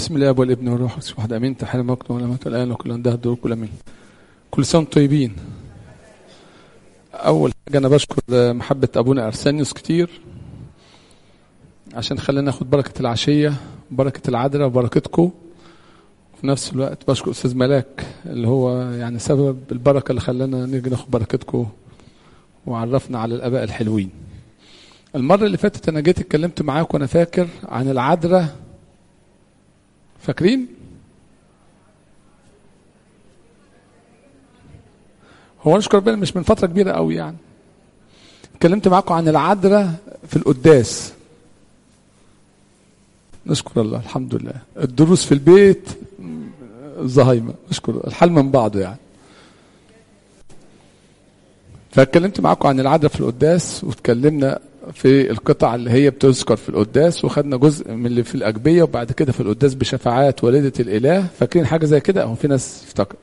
بسم الله والابن والروح القدس واحد امين تحل الموت والامات الان وكل عندها الدور كل امين كل سنه وانتم طيبين اول حاجه انا بشكر محبه ابونا ارسانيوس كتير عشان خلينا ناخد بركه العشيه بركه العذراء وبركتكم وفي نفس الوقت بشكر استاذ ملاك اللي هو يعني سبب البركه اللي خلانا نيجي ناخد بركتكم وعرفنا على الاباء الحلوين المره اللي فاتت انا جيت اتكلمت معاكم وانا فاكر عن العذراء فاكرين هو نشكر ربنا مش من فتره كبيره قوي يعني اتكلمت معاكم عن العذراء في القداس نشكر الله الحمد لله الدروس في البيت الزهايمه نشكر الحال من بعضه يعني فاتكلمت معاكم عن العذراء في القداس واتكلمنا في القطع اللي هي بتذكر في القداس وخدنا جزء من اللي في الأجبية وبعد كده في القداس بشفاعات والدة الإله فاكرين حاجة زي كده أو في ناس افتكر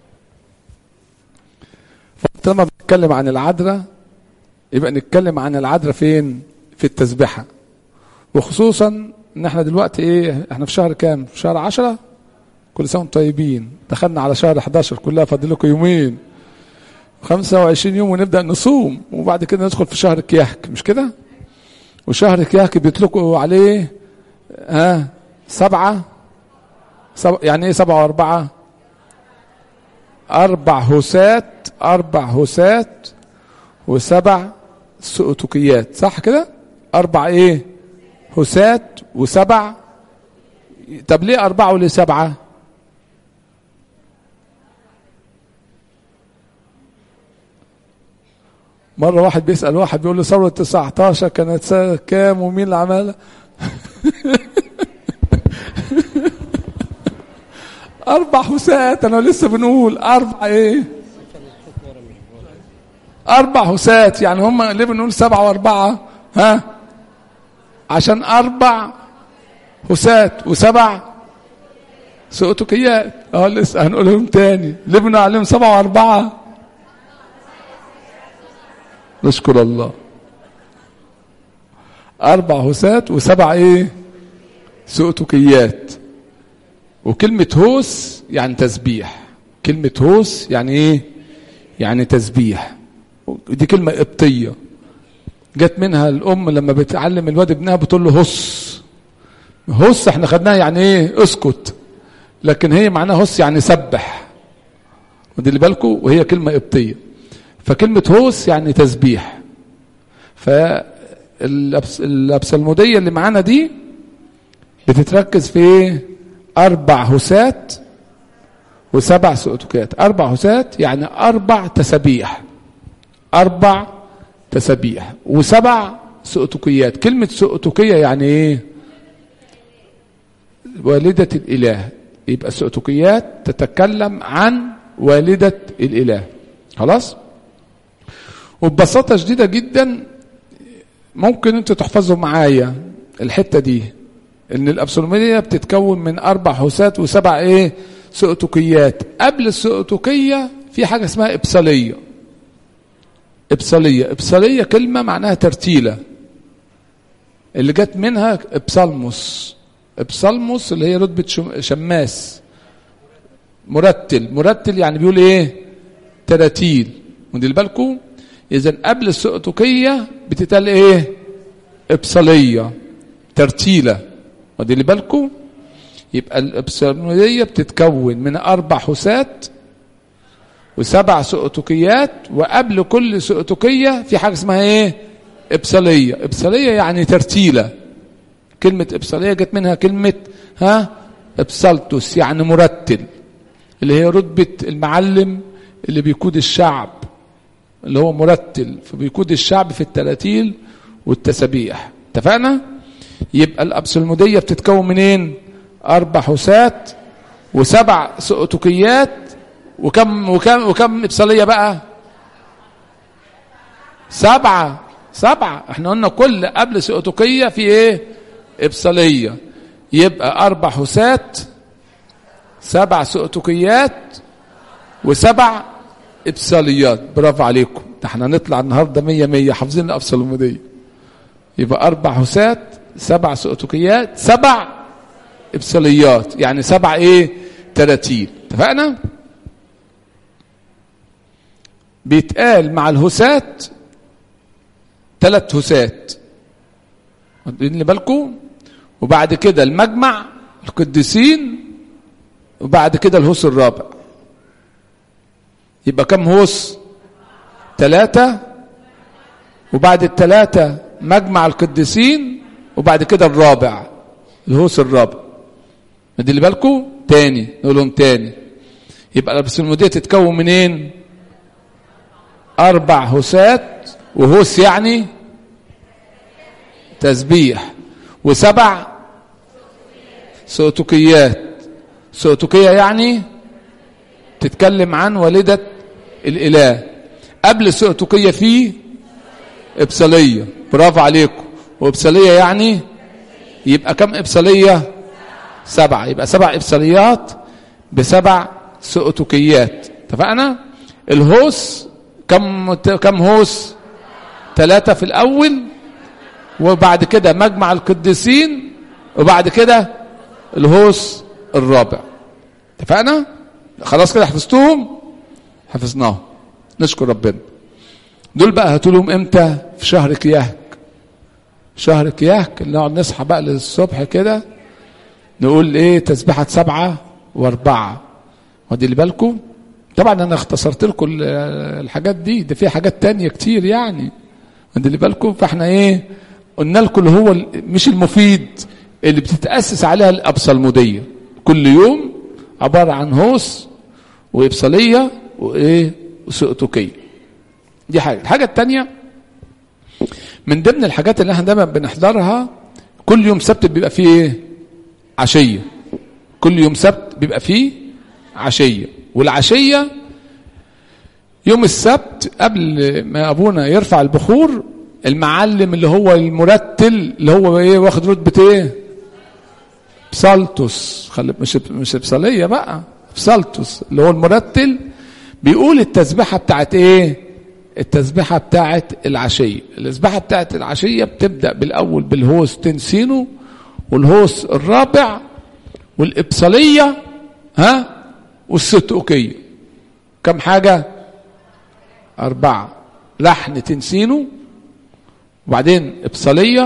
فطالما بنتكلم عن العذراء يبقى نتكلم عن العذراء فين في التسبحة وخصوصا ان احنا دلوقتي ايه احنا في شهر كام في شهر عشرة كل سنة وانتم طيبين دخلنا على شهر 11 كلها فاضل لكم يومين 25 يوم ونبدا نصوم وبعد كده ندخل في شهر كياك مش كده وشهر كياك بيطلقوا عليه ها سبعة سب... يعني ايه سبعة واربعة اربع هسات اربع هسات وسبع سؤتكيات صح كده اربع ايه هسات وسبع طب ليه اربعة وليه سبعة مرة واحد بيسأل واحد بيقول له ثورة 19 كانت سنة كام ومين اللي عملها؟ أربع هسات أنا لسه بنقول أربع إيه؟ أربع هسات يعني هم ليه بنقول سبعة وأربعة؟ ها؟ عشان أربع هسات وسبع سؤتكيات اه لسه هنقولهم تاني ليه بنقول عليهم سبعة وأربعة؟ نشكر الله أربع هسات وسبع إيه سؤتكيات وكلمة هوس يعني تسبيح كلمة هوس يعني إيه يعني تسبيح دي كلمة قبطية جت منها الأم لما بتعلم الواد ابنها بتقول له هس هس احنا خدناها يعني ايه اسكت لكن هي معناها هس يعني سبح ودي اللي بالكم وهي كلمة قبطية فكلمة هوس يعني تسبيح فالأبسلمودية اللي معانا دي بتتركز في ايه أربع هسات وسبع سؤتكات أربع هسات يعني أربع تسابيح أربع تسابيح وسبع سؤتكيات كلمة سؤتكية يعني ايه والدة الإله يبقى السؤتكيات تتكلم عن والدة الإله خلاص وببساطة شديدة جدا ممكن انتوا تحفظوا معايا الحتة دي ان الابسولومية بتتكون من اربع هسات وسبع ايه سؤتكيات قبل السؤتكية في حاجة اسمها ابصالية ابصالية ابصالية كلمة معناها ترتيلة اللي جت منها ابصالموس ابصالموس اللي هي رتبة شماس مرتل مرتل يعني بيقول ايه تراتيل ودي بالكم اذا قبل السؤتكيه بتتقال ايه ابصاليه ترتيله ودي اللي بالكم يبقى الابصاليه بتتكون من اربع حسات وسبع سؤتكيات وقبل كل سؤتكيه في حاجه اسمها ايه ابصاليه ابصاليه يعني ترتيله كلمه ابصاليه جت منها كلمه ها ابصالتوس يعني مرتل اللي هي رتبه المعلم اللي بيقود الشعب اللي هو مرتل فبيقود الشعب في التراتيل والتسابيح اتفقنا يبقى الابسلموديه بتتكون منين اربع حسات وسبع سؤتكيات وكم وكم وكم ابصاليه بقى سبعه سبعه احنا قلنا كل قبل سؤتكيه في ايه ابصاليه يبقى اربع حسات سبع سؤتكيات وسبع ابصاليات برافو عليكم ده احنا نطلع النهارده 100 100 حافظين الابصالموديه يبقى اربع هسات سبع سؤتكيات سبع ابصاليات يعني سبع ايه تراتيل اتفقنا بيتقال مع الهسات ثلاث هسات واخدين بالكم وبعد كده المجمع القديسين وبعد كده الهوس الرابع يبقى كم هوس ثلاثة وبعد الثلاثة مجمع القديسين وبعد كده الرابع الهوس الرابع اللي بالكم تاني نقولهم تاني يبقى الابسلمودية تتكون منين اربع هوسات وهوس يعني تسبيح وسبع سؤتكيات سؤتكية يعني تتكلم عن والدة الإله قبل السؤتكية فيه إبصالية برافو عليكم وإبصالية يعني يبقى كم إبصالية سبعة يبقى سبع إبصاليات بسبع سؤتكيات اتفقنا الهوس كم كم هوس ثلاثة في الأول وبعد كده مجمع القديسين وبعد كده الهوس الرابع اتفقنا خلاص كده حفظتهم حفظناهم نشكر ربنا دول بقى هاتوا لهم امتى في شهر كياهك شهر كياهك اللي نقعد نصحى بقى للصبح كده نقول ايه تسبيحة سبعة واربعة ودي اللي بالكم طبعا انا اختصرت لكم الحاجات دي ده في حاجات تانية كتير يعني ودي اللي بالكم فاحنا ايه قلنا لكم اللي هو مش المفيد اللي بتتأسس عليها الأبصلمودية كل يوم عبارة عن هوس وإبصالية وإيه وسؤتكية دي حاجة الحاجة التانية من ضمن الحاجات اللي احنا دايما بنحضرها كل يوم سبت بيبقى فيه ايه عشية كل يوم سبت بيبقى فيه عشية والعشية يوم السبت قبل ما ابونا يرفع البخور المعلم اللي هو المرتل اللي هو ايه واخد رتبة ايه بسالتوس خلي مش مش بصالية بقى بسالتوس اللي هو المرتل بيقول التسبيحة بتاعت ايه التسبيحة بتاعت العشية التسبيحة بتاعت العشية بتبدأ بالأول بالهوس تنسينو والهوس الرابع والإبصالية ها والستوكية كم حاجة أربعة لحن تنسينو وبعدين إبصالية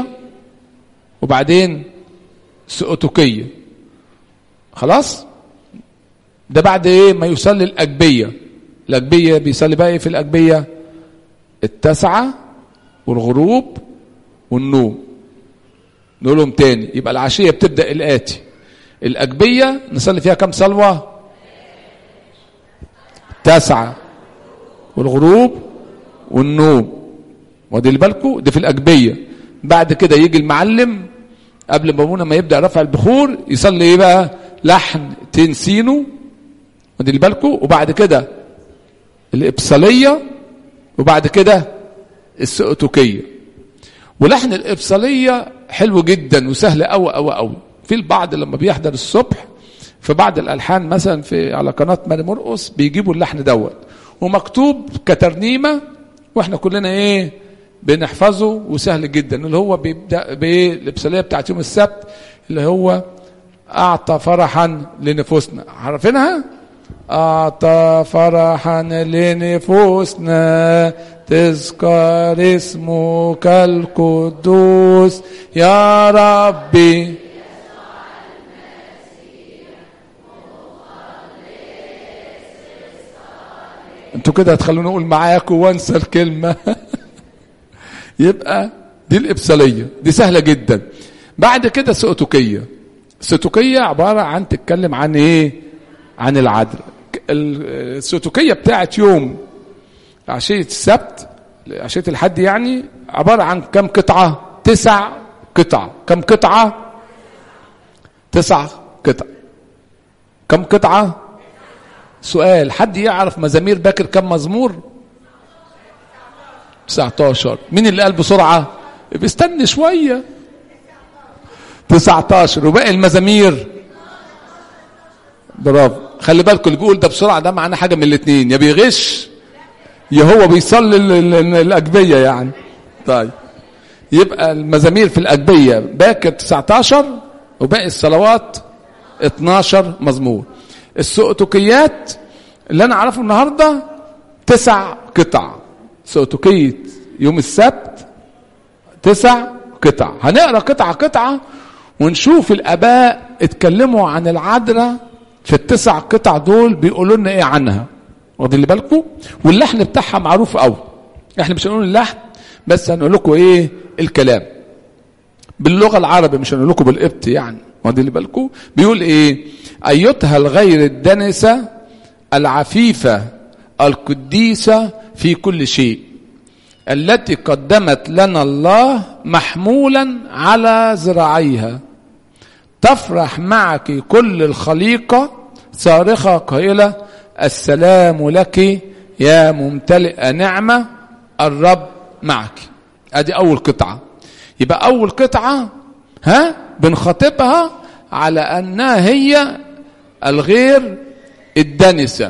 وبعدين سؤتكية خلاص ده بعد ايه ما يصلي الأجبية الأجبية بيصلي بقى ايه في الأجبية التسعة والغروب والنوم نقولهم تاني يبقى العشية بتبدأ الآتي الأجبية نصلي فيها كم صلوة تسعة والغروب والنوم ودي اللي بالكم ده في الأجبية بعد كده يجي المعلم قبل ما ابونا ما يبدا رفع البخور يصلي ايه بقى لحن تنسينو ودي اللي بالكم وبعد كده الابصاليه وبعد كده السؤتكيه ولحن الابصاليه حلو جدا وسهل قوي قوي قوي في البعض لما بيحضر الصبح في بعض الالحان مثلا في على قناه ماري مرقص بيجيبوا اللحن دوت ومكتوب كترنيمه واحنا كلنا ايه بنحفظه وسهل جدا اللي هو بيبدا بايه الابصاليه بتاعت يوم السبت اللي هو اعطى فرحا لنفوسنا عارفينها اعطى فرحا لنفوسنا تذكر اسمك القدوس يا ربي انتوا كده هتخلوني اقول معاكم وانسى الكلمه يبقى دي الإبصالية دي سهلة جدا بعد كده سؤتكية السؤتكية عبارة عن تتكلم عن ايه عن العدل السؤتكية بتاعت يوم عشية السبت عشية الحد يعني عبارة عن كم قطعة تسع قطع كم قطعة تسع قطع كم قطعة سؤال حد يعرف مزامير باكر كم مزمور 19 مين اللي قال بسرعة بيستني شوية 19 وباقي المزامير برافو خلي بالكم اللي بيقول ده بسرعة ده معناه حاجة من الاثنين يا بيغش يا هو بيصلي الأجبية يعني طيب يبقى المزامير في الأجبية باكر 19 وباقي الصلوات 12 مزمور السؤتكيات اللي انا اعرفه النهارده تسع قطع سؤتكية يوم السبت تسع قطع هنقرا قطعه قطعه ونشوف الاباء اتكلموا عن العذراء في التسع قطع دول بيقولوا لنا ايه عنها واخدين بالكم واللحن بتاعها معروف قوي احنا مش هنقول اللحن بس هنقول لكم ايه الكلام باللغه العربيه مش هنقول لكم بالقبط يعني واخدين بالكم بيقول ايه ايتها الغير الدنسه العفيفه القديسه في كل شيء التي قدمت لنا الله محمولا على ذراعيها تفرح معك كل الخليقة صارخة قائلة السلام لك يا ممتلئ نعمة الرب معك ادي اول قطعة يبقى اول قطعة ها بنخاطبها على انها هي الغير الدنسة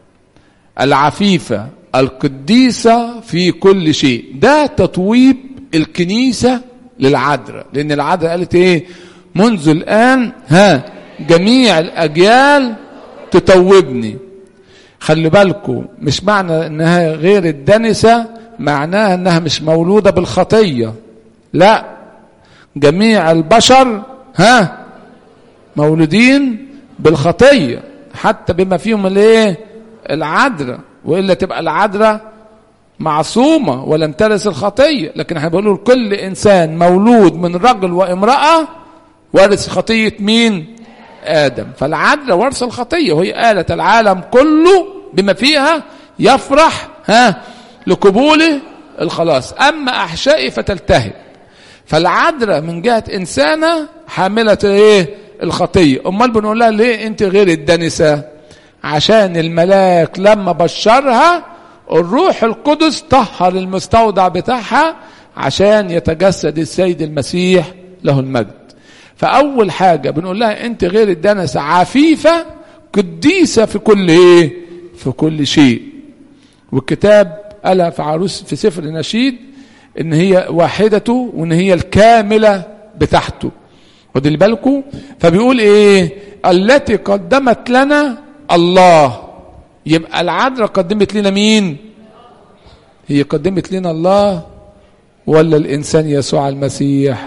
العفيفة القديسة في كل شيء ده تطويب الكنيسة للعذراء لأن العذراء قالت إيه منذ الآن ها جميع الأجيال تتوبني خلي بالكم مش معنى انها غير الدنسة معناها انها مش مولودة بالخطية لا جميع البشر ها مولودين بالخطية حتى بما فيهم الايه العذراء والا تبقى العذراء معصومه ولم ترث الخطيه لكن احنا بنقول كل انسان مولود من رجل وامراه ورث خطيه مين ادم فالعذراء ورث الخطيه وهي قالت العالم كله بما فيها يفرح ها لقبوله الخلاص اما احشائي فتلتهب فالعذراء من جهه انسانه حامله ايه الخطيه امال بنقول لها ليه انت غير الدنسه عشان الملاك لما بشرها الروح القدس طهر المستودع بتاعها عشان يتجسد السيد المسيح له المجد فأول حاجة بنقول لها أنت غير الدنسة عفيفة قديسة في كل إيه؟ في كل شيء والكتاب قالها في عروس في سفر النشيد إن هي واحدته وإن هي الكاملة بتاعته ودي بالكم فبيقول إيه؟ التي قدمت لنا الله يبقى العذراء قدمت لنا مين هي قدمت لنا الله ولا الانسان يسوع المسيح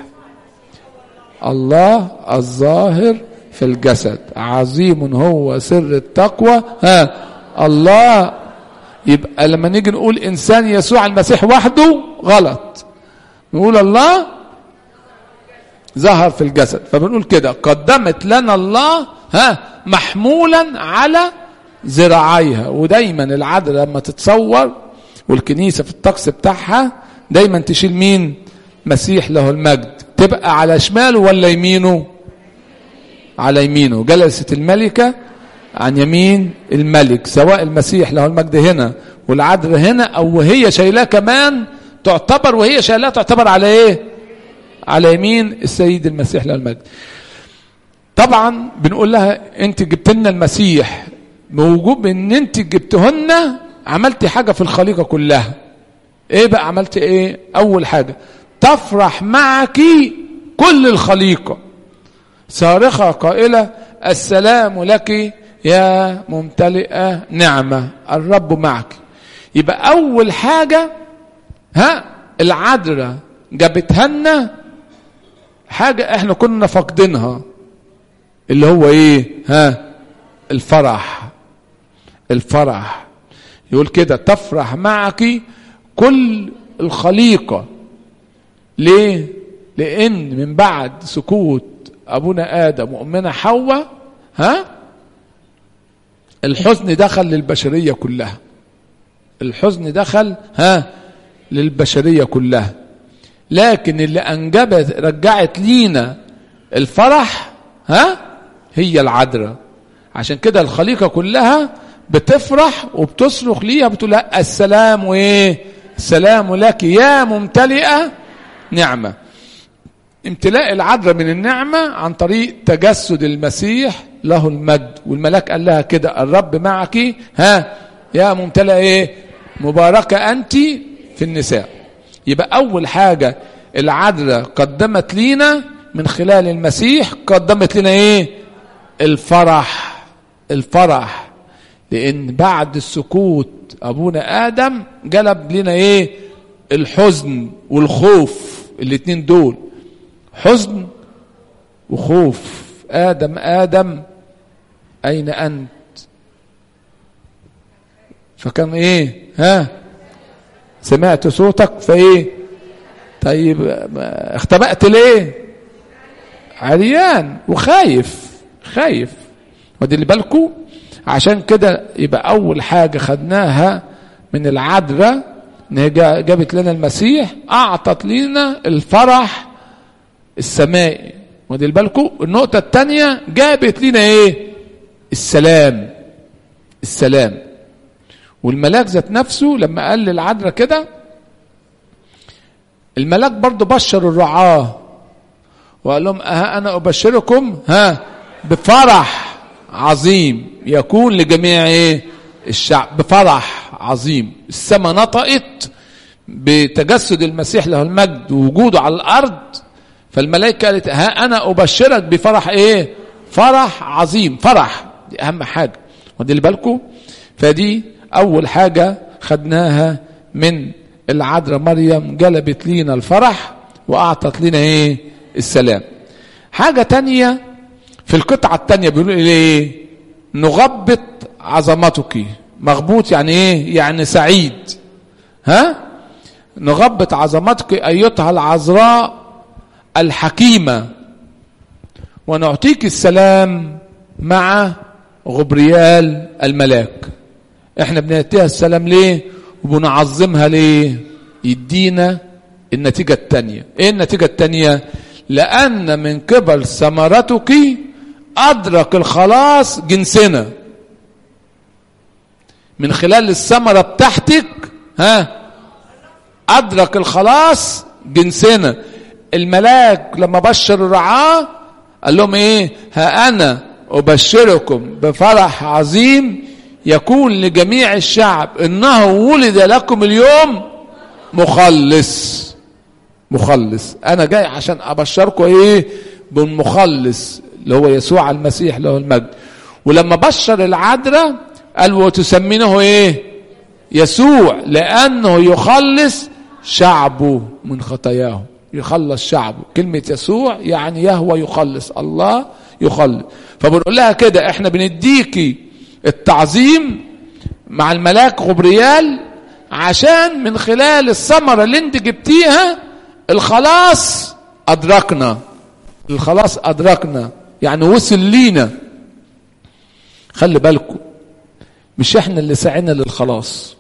الله الظاهر في الجسد عظيم هو سر التقوى ها الله يبقى لما نيجي نقول انسان يسوع المسيح وحده غلط نقول الله ظهر في الجسد فبنقول كده قدمت لنا الله ها محمولا على ذراعيها ودايما العذراء لما تتصور والكنيسه في الطقس بتاعها دايما تشيل مين مسيح له المجد تبقى على شماله ولا يمينه على يمينه جلست الملكه عن يمين الملك سواء المسيح له المجد هنا والعذراء هنا او هي شايلاه كمان تعتبر وهي شايلاه تعتبر على ايه على يمين السيد المسيح له المجد طبعا بنقول لها انت جبت لنا المسيح بوجوب ان انت جبتهن عملتي حاجه في الخليقه كلها ايه بقى عملتي ايه اول حاجه تفرح معك كل الخليقه صارخه قائله السلام لك يا ممتلئه نعمه الرب معك يبقى اول حاجه ها العذراء جابتها لنا حاجه احنا كنا فاقدينها اللي هو ايه ها الفرح الفرح يقول كده تفرح معك كل الخليقة ليه لان من بعد سكوت ابونا ادم وامنا حواء ها الحزن دخل للبشرية كلها الحزن دخل ها للبشرية كلها لكن اللي انجبت رجعت لينا الفرح ها هي العذراء عشان كده الخليقة كلها بتفرح وبتصرخ ليها بتقول لها السلام وايه السلام لك يا ممتلئة نعمة امتلاء العذراء من النعمة عن طريق تجسد المسيح له المجد والملاك قال لها كده الرب معك ها يا ممتلئة ايه مباركة أنت في النساء يبقى أول حاجة العذراء قدمت لينا من خلال المسيح قدمت لنا ايه الفرح الفرح لان بعد السكوت ابونا ادم جلب لنا ايه الحزن والخوف الاتنين دول حزن وخوف ادم ادم اين انت فكان ايه ها سمعت صوتك فايه طيب ما اختبأت ليه عريان وخايف خايف ودي اللي بالكم عشان كده يبقى اول حاجه خدناها من العذراء ان هي جا- جابت لنا المسيح اعطت لنا الفرح السمائي ودي اللي بالكم النقطه الثانيه جابت لنا ايه السلام السلام والملاك ذات نفسه لما قال للعذراء كده الملاك برضه بشر الرعاه وقال لهم ها انا ابشركم ها بفرح عظيم يكون لجميع ايه الشعب بفرح عظيم السماء نطقت بتجسد المسيح له المجد ووجوده على الارض فالملائكه قالت ها انا ابشرك بفرح ايه فرح عظيم فرح دي اهم حاجه ودي اللي بالكم فدي اول حاجه خدناها من العذراء مريم جلبت لينا الفرح واعطت لنا ايه السلام حاجه تانية في القطعه التانية بيقولوا ايه نغبط عظمتك مغبوط يعني ايه يعني سعيد ها نغبط عظمتك ايتها العذراء الحكيمه ونعطيك السلام مع غبريال الملاك احنا بنعطيها السلام ليه وبنعظمها ليه يدينا النتيجة التانية ايه النتيجة التانية لأن من قبل ثمرتك أدرك الخلاص جنسنا من خلال الثمرة بتاعتك ها أدرك الخلاص جنسنا الملاك لما بشر الرعاة قال لهم ايه ها أنا أبشركم بفرح عظيم يكون لجميع الشعب إنه ولد لكم اليوم مخلص مخلص أنا جاي عشان أبشركم إيه بالمخلص اللي هو يسوع المسيح له المجد ولما بشر العذراء قال وتسمينه إيه يسوع لأنه يخلص شعبه من خطاياه يخلص شعبه كلمة يسوع يعني يهوى يخلص الله يخلص فبنقول لها كده احنا بنديكي التعظيم مع الملاك غبريال عشان من خلال الثمرة اللي انت جبتيها الخلاص أدركنا الخلاص أدركنا يعني وصل لينا خلي بالكم مش احنا اللي سعينا للخلاص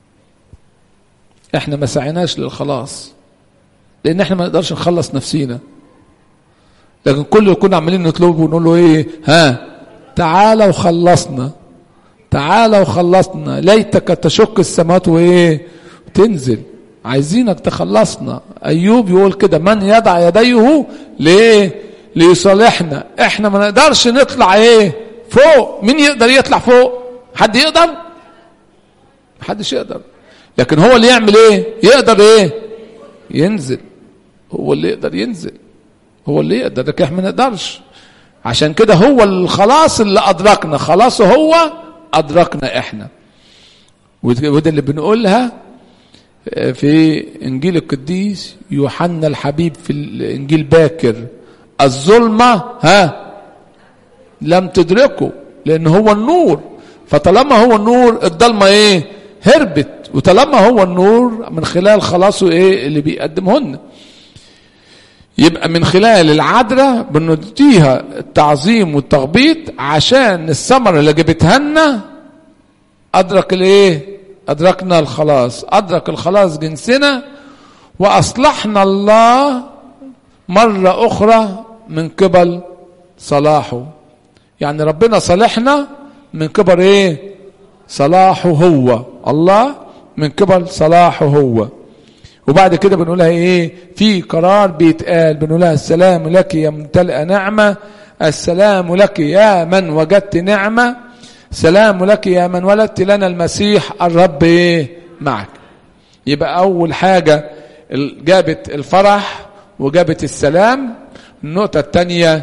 احنا ما سعيناش للخلاص لان احنا ما نقدرش نخلص نفسينا لكن كل اللي كنا عمالين نطلبه ونقول له ايه ها تعالى وخلصنا تعالى وخلصنا ليتك تشق السماوات وايه تنزل عايزينك تخلصنا ايوب يقول كده من يضع يديه ليه ليصالحنا احنا ما نقدرش نطلع ايه فوق مين يقدر يطلع فوق حد يقدر محدش يقدر لكن هو اللي يعمل ايه يقدر ايه ينزل هو اللي يقدر ينزل هو اللي يقدر لكن احنا ما نقدرش عشان كده هو الخلاص اللي ادركنا خلاصه هو ادركنا احنا وده اللي بنقولها في انجيل القديس يوحنا الحبيب في الانجيل باكر الظلمه ها لم تدركه لان هو النور فطالما هو النور الضلمه ايه هربت وطالما هو النور من خلال خلاصه ايه اللي بيقدمهن يبقى من خلال العذراء بنديها التعظيم والتغبيط عشان الثمره اللي جابتها لنا ادرك الايه ادركنا الخلاص ادرك الخلاص جنسنا واصلحنا الله مره اخرى من قبل صلاحه يعني ربنا صالحنا من قبل ايه صلاحه هو الله من قبل صلاحه هو وبعد كده بنقولها ايه في قرار بيتقال بنقولها السلام لك يا ممتلئ نعمة السلام لك يا من وجدت نعمة سلام لك يا من ولدت لنا المسيح الرب ايه معك يبقى اول حاجة جابت الفرح وجابت السلام النقطة الثانية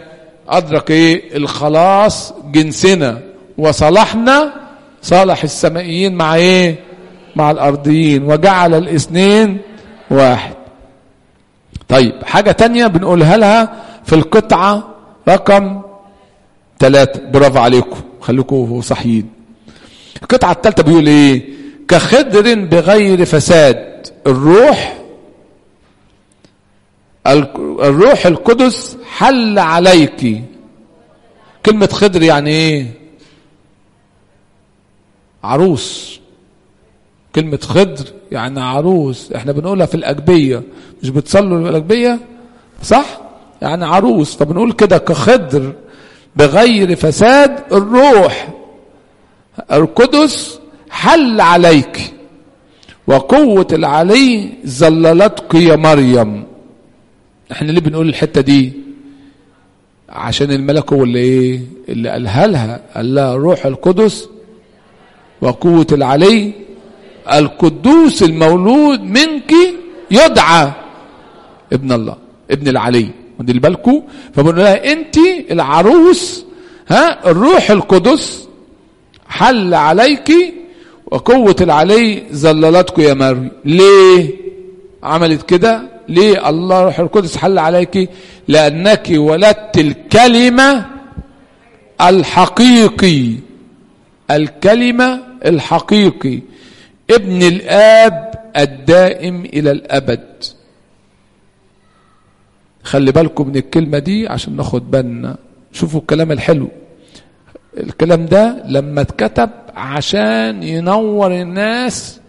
أدرك إيه الخلاص جنسنا وصلحنا صالح السمائيين مع إيه مع الأرضيين وجعل الاثنين واحد طيب حاجة تانية بنقولها لها في القطعة رقم ثلاثة برافو عليكم خليكم صحيين القطعة الثالثة بيقول ايه كخدر بغير فساد الروح الروح القدس حل عليك كلمة خضر يعني ايه عروس كلمة خضر يعني عروس احنا بنقولها في الأجبية مش بتصلوا في الأجبية صح يعني عروس فبنقول كده كخضر بغير فساد الروح القدس حل عليك وقوة العلي ظللتك يا مريم احنا ليه بنقول الحتة دي عشان الملك هو اللي ايه اللي قالها لها قال لها روح القدس وقوة العلي القدوس المولود منك يدعى ابن الله ابن العلي ودي بالكم فبنقول لها انت العروس ها الروح القدس حل عليك وقوة العلي ظللتك يا مريم ليه عملت كده ليه الله روح القدس حل عليك لأنك ولدت الكلمة الحقيقي الكلمة الحقيقي ابن الآب الدائم إلى الأبد خلي بالكم من الكلمة دي عشان ناخد بالنا شوفوا الكلام الحلو الكلام ده لما اتكتب عشان ينور الناس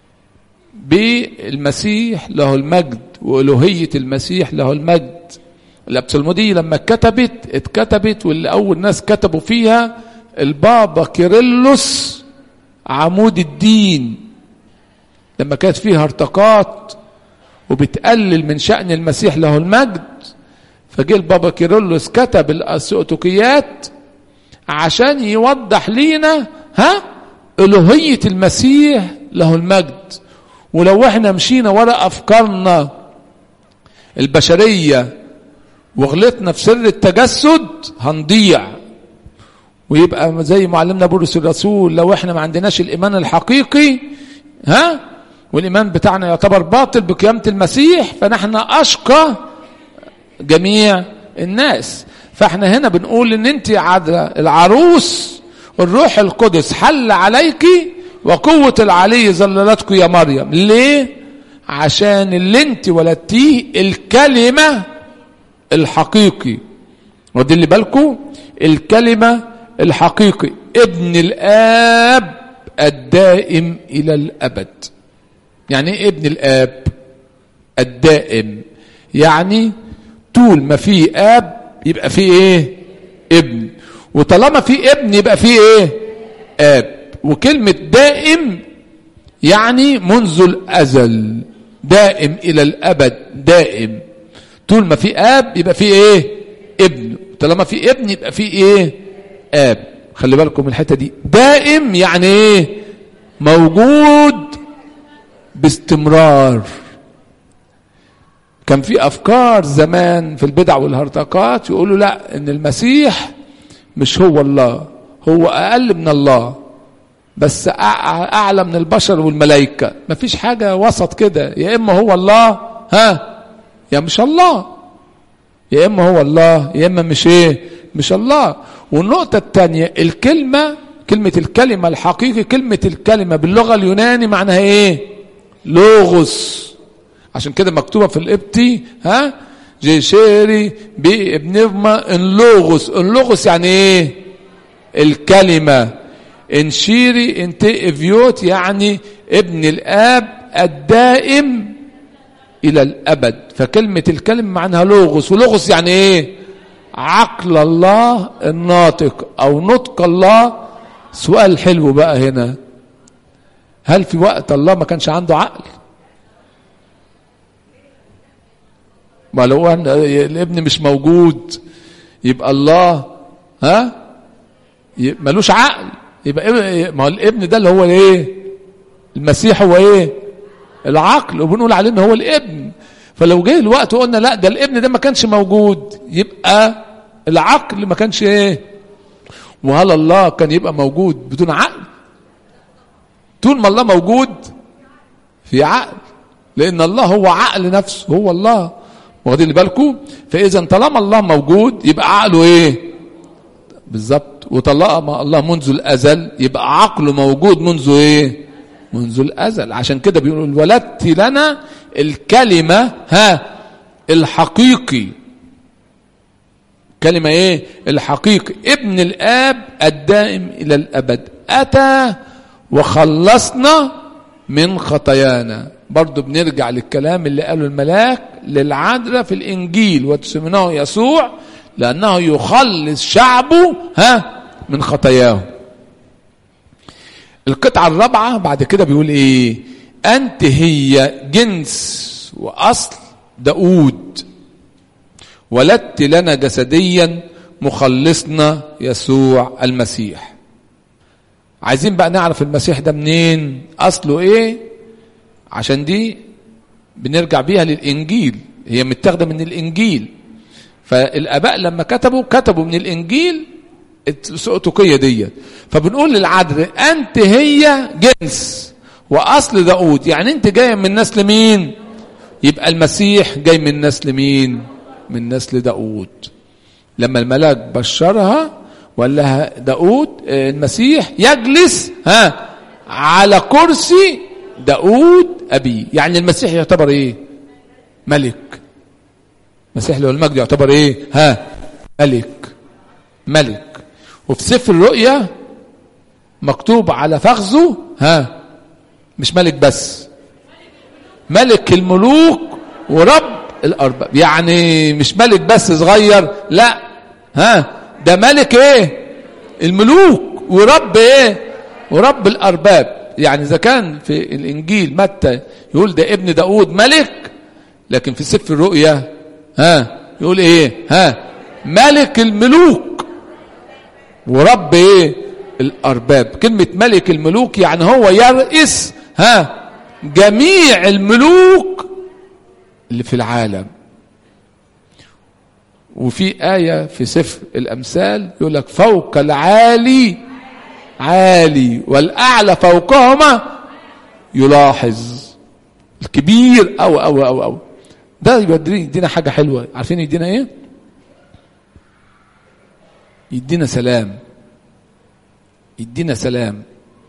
بالمسيح له المجد وألوهية المسيح له المجد الأبسلمودية لما اتكتبت اتكتبت واللي أول ناس كتبوا فيها البابا كيرلس عمود الدين لما كانت فيها ارتقاط وبتقلل من شأن المسيح له المجد فجه البابا كيرلس كتب الأسؤتوكيات عشان يوضح لينا ها ألوهية المسيح له المجد ولو احنا مشينا ورا أفكارنا البشرية وغلطنا في سر التجسد هنضيع ويبقى زي معلمنا بولس الرسول لو احنا ما عندناش الإيمان الحقيقي ها والإيمان بتاعنا يعتبر باطل بقيامة المسيح فنحن أشقى جميع الناس فاحنا هنا بنقول ان انت عذراء العروس الروح القدس حل عليك وقوة العلي ظللتك يا مريم ليه عشان اللي انت ولدتيه الكلمة الحقيقي ودي اللي بالكم الكلمة الحقيقي ابن الآب الدائم إلى الأبد يعني ايه ابن الآب الدائم يعني طول ما في آب يبقى في ايه ابن وطالما في ابن يبقى في ايه اب وكلمة دائم يعني منذ الازل دائم الى الابد دائم طول ما في اب يبقى في ايه ابن طالما في ابن يبقى في ايه اب خلي بالكم من الحته دي دائم يعني ايه موجود باستمرار كان في افكار زمان في البدع والهرطقات يقولوا لا ان المسيح مش هو الله هو اقل من الله بس اعلى من البشر والملائكه مفيش حاجه وسط كده يا اما هو الله ها يا مش الله يا اما هو الله يا اما مش ايه مش الله والنقطه الثانيه الكلمه كلمه الكلمه الحقيقي كلمه الكلمه باللغه اليوناني معناها ايه لوغوس عشان كده مكتوبه في القبطي ها جيشيري بابنفما انلوغوس انلوغوس يعني ايه الكلمه انشيري انت افيوت يعني ابن الاب الدائم الى الابد فكلمه الكلمه معناها لوغوس ولوغوس يعني ايه عقل الله الناطق او نطق الله سؤال حلو بقى هنا هل في وقت الله ما كانش عنده عقل ما لو أن الابن مش موجود يبقى الله ها ملوش عقل يبقى ما هو الابن ده اللي هو ايه المسيح هو ايه العقل وبنقول عليه ان هو الابن فلو جه الوقت وقلنا لا ده الابن ده ما كانش موجود يبقى العقل ما كانش ايه وهل الله كان يبقى موجود بدون عقل طول ما الله موجود في عقل لان الله هو عقل نفسه هو الله واخدين بالكم فاذا طالما الله موجود يبقى عقله ايه بالظبط وطالما الله منذ الازل يبقى عقله موجود منذ ايه منذ الازل عشان كده بيقول ولدت لنا الكلمه ها الحقيقي كلمة ايه الحقيقي ابن الاب الدائم الى الابد اتى وخلصنا من خطايانا برضو بنرجع للكلام اللي قاله الملاك للعذراء في الانجيل وتسمونه يسوع لانه يخلص شعبه ها من خطاياهم القطعة الرابعة بعد كده بيقول ايه انت هي جنس واصل داود ولدت لنا جسديا مخلصنا يسوع المسيح عايزين بقى نعرف المسيح ده منين اصله ايه عشان دي بنرجع بيها للانجيل هي متاخده من الانجيل فالاباء لما كتبوا كتبوا من الانجيل السؤتقيه دي فبنقول للعذراء انت هي جنس واصل داود يعني انت جايه من نسل مين يبقى المسيح جاي من نسل مين من نسل داود لما الملاك بشرها وقال لها داود المسيح يجلس ها على كرسي داود أبي يعني المسيح يعتبر ايه ملك المسيح له المجد يعتبر ايه ها ملك ملك وفي سفر الرؤيا مكتوب على فخذه ها مش ملك بس ملك الملوك ورب الارباب يعني مش ملك بس صغير لا ها ده ملك ايه الملوك ورب ايه ورب الارباب يعني اذا كان في الانجيل متى يقول ده ابن داود ملك لكن في سفر الرؤيا ها يقول ايه ها ملك الملوك ورب ايه الارباب كلمه ملك الملوك يعني هو يرئس ها جميع الملوك اللي في العالم وفي آية في سفر الأمثال يقول لك فوق العالي عالي والأعلى فوقهما يلاحظ الكبير أو أو أو أو ده يدينا حاجة حلوة عارفين يدينا إيه؟ يدينا سلام يدينا سلام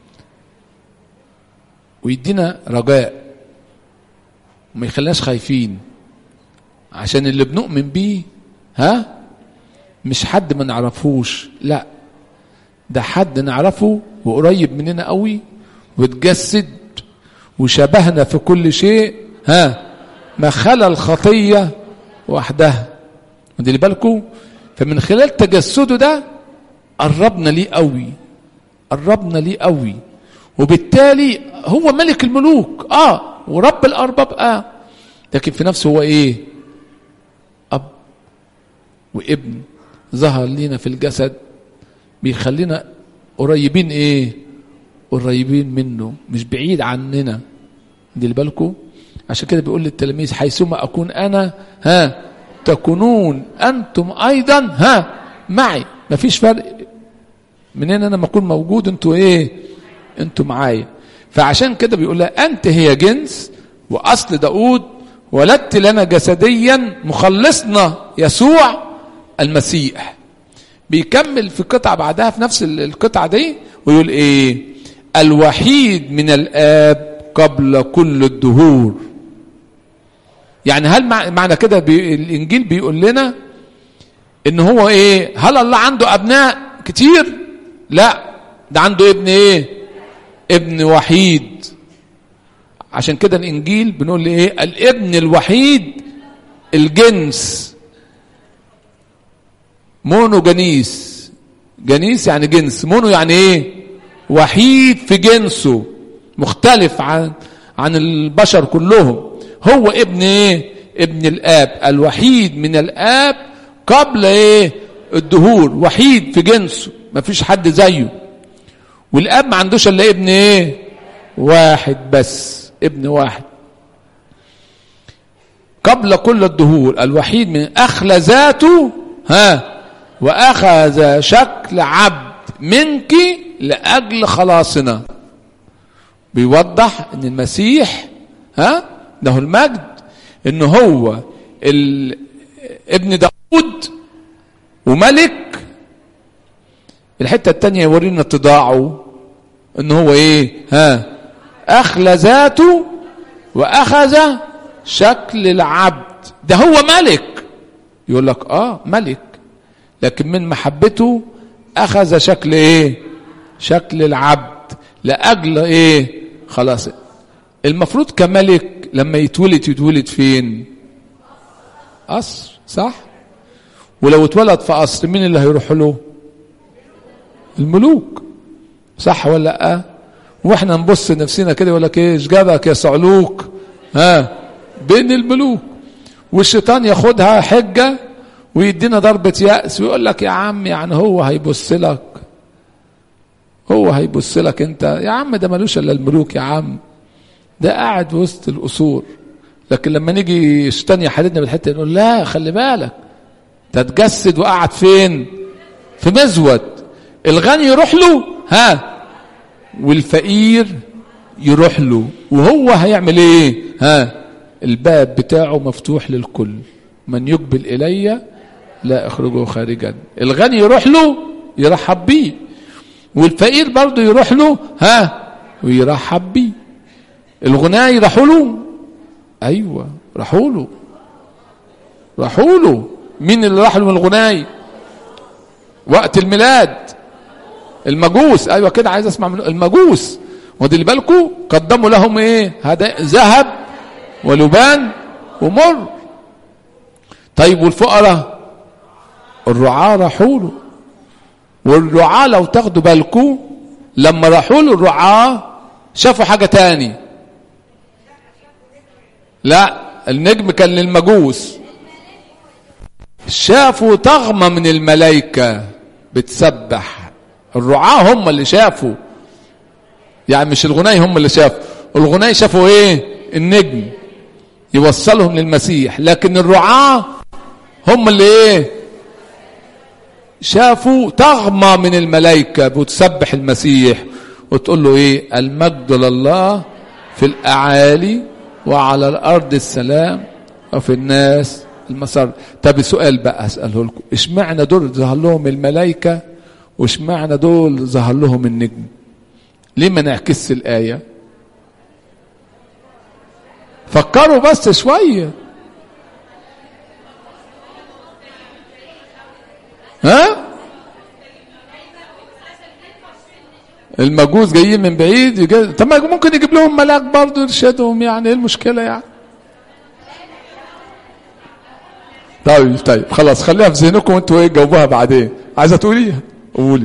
ويدينا رجاء وما يخليناش خايفين عشان اللي بنؤمن بيه ها مش حد ما نعرفوش لا ده حد نعرفه وقريب مننا قوي وتجسد وشبهنا في كل شيء ها ما خلا الخطية وحدها ودي بالكم فمن خلال تجسده ده قربنا ليه قوي قربنا ليه قوي وبالتالي هو ملك الملوك اه ورب الارباب اه لكن في نفسه هو ايه اب وابن ظهر لينا في الجسد بيخلينا قريبين ايه قريبين منه مش بعيد عننا دي بالكم عشان كده بيقول للتلاميذ حيثما اكون انا ها تكونون انتم ايضا ها معي مفيش فرق منين انا ما اكون موجود انتوا ايه انتوا معايا فعشان كده بيقول لها انت هي جنس واصل داود ولدت لنا جسديا مخلصنا يسوع المسيح بيكمل في قطعة بعدها في نفس القطعة دي ويقول ايه الوحيد من الاب قبل كل الدهور يعني هل معنى كده بي الانجيل بيقول لنا ان هو ايه هل الله عنده ابناء كتير لا ده عنده ابن ايه ابن وحيد عشان كده الانجيل بنقول ايه الابن الوحيد الجنس مونو جنيس جنيس يعني جنس مونو يعني ايه وحيد في جنسه مختلف عن عن البشر كلهم هو ابن ايه ابن الاب الوحيد من الاب قبل ايه الدهور وحيد في جنسه ما فيش حد زيه والاب ما عندوش الا ابن ايه واحد بس ابن واحد قبل كل الدهور الوحيد من اخلى ذاته ها واخذ شكل عبد منك لاجل خلاصنا بيوضح ان المسيح ها له المجد ان هو ال... ابن داود وملك الحته الثانيه يورينا اتضاعه ان هو ايه ها اخلى ذاته واخذ شكل العبد ده هو ملك يقول لك اه ملك لكن من محبته اخذ شكل ايه شكل العبد لاجل ايه خلاص المفروض كملك لما يتولد يتولد فين قصر صح ولو اتولد في قصر مين اللي هيروح له الملوك صح ولا لا واحنا نبص نفسنا كده يقول لك ايه ايش جابك يا صعلوك ها بين الملوك والشيطان ياخدها حجه ويدينا ضربه يأس ويقول لك يا عم يعني هو هيبص لك هو هيبص لك انت يا عم ده ملوش الا الملوك يا عم ده قاعد وسط القصور لكن لما نيجي الشيطان يحددنا بالحته نقول لا خلي بالك تتجسد وقعد فين في مزود الغني يروح له ها والفقير يروح له وهو هيعمل ايه ها الباب بتاعه مفتوح للكل من يقبل الي لا اخرجه خارجا الغني يروح له يرحب بيه والفقير برضه يروح له ها ويرحب بيه الغناء يروحوا له ايوه راحوا له راحوا له مين اللي راح له من الغناي وقت الميلاد المجوس ايوه كده عايز اسمع من المجوس ودي اللي بالكم قدموا لهم ايه هذا ذهب ولبان ومر طيب والفقراء الرعاة راحوا له والرعاة لو تاخدوا بالكم لما راحوا له الرعاة شافوا حاجة تاني لا النجم كان للمجوس شافوا طغمة من الملائكة بتسبح الرعاة هم اللي شافوا يعني مش الغناي هم اللي شافوا الغناي شافوا ايه النجم يوصلهم للمسيح لكن الرعاة هم اللي ايه شافوا طغمة من الملائكة بتسبح المسيح وتقول له ايه المجد لله في الأعالي وعلى الأرض السلام وفي الناس المسار طب سؤال بقى أسأله لكم اشمعنى دول ظهر لهم الملائكة واشمعنى دول ظهر لهم النجم ليه ما نعكس الآية فكروا بس شوية ها المجوس جايين من بعيد يجي... طب ما ممكن يجيب لهم ملاك برضه يرشدهم يعني ايه المشكله يعني طيب طيب خلاص خليها في ذهنكم وانتوا ايه جاوبوها بعدين عايزه تقوليها قولي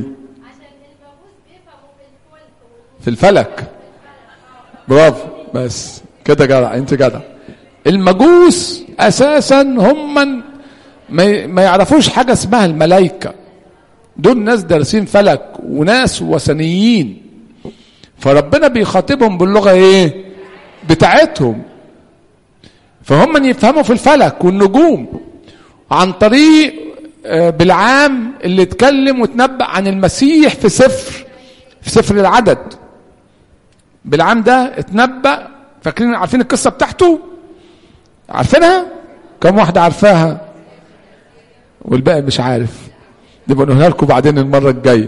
في الفلك برافو بس كده جدع انت جدع المجوس اساسا هم ما ما يعرفوش حاجه اسمها الملائكه دول ناس دارسين فلك وناس وثنيين فربنا بيخاطبهم باللغه ايه بتاعتهم فهم يفهموا في الفلك والنجوم عن طريق بالعام اللي اتكلم وتنبأ عن المسيح في سفر في سفر العدد بالعام ده اتنبأ فاكرين عارفين القصة بتاعته عارفينها كم واحدة عارفاها والباقي مش عارف دي بنقولها لكم بعدين المرة الجاية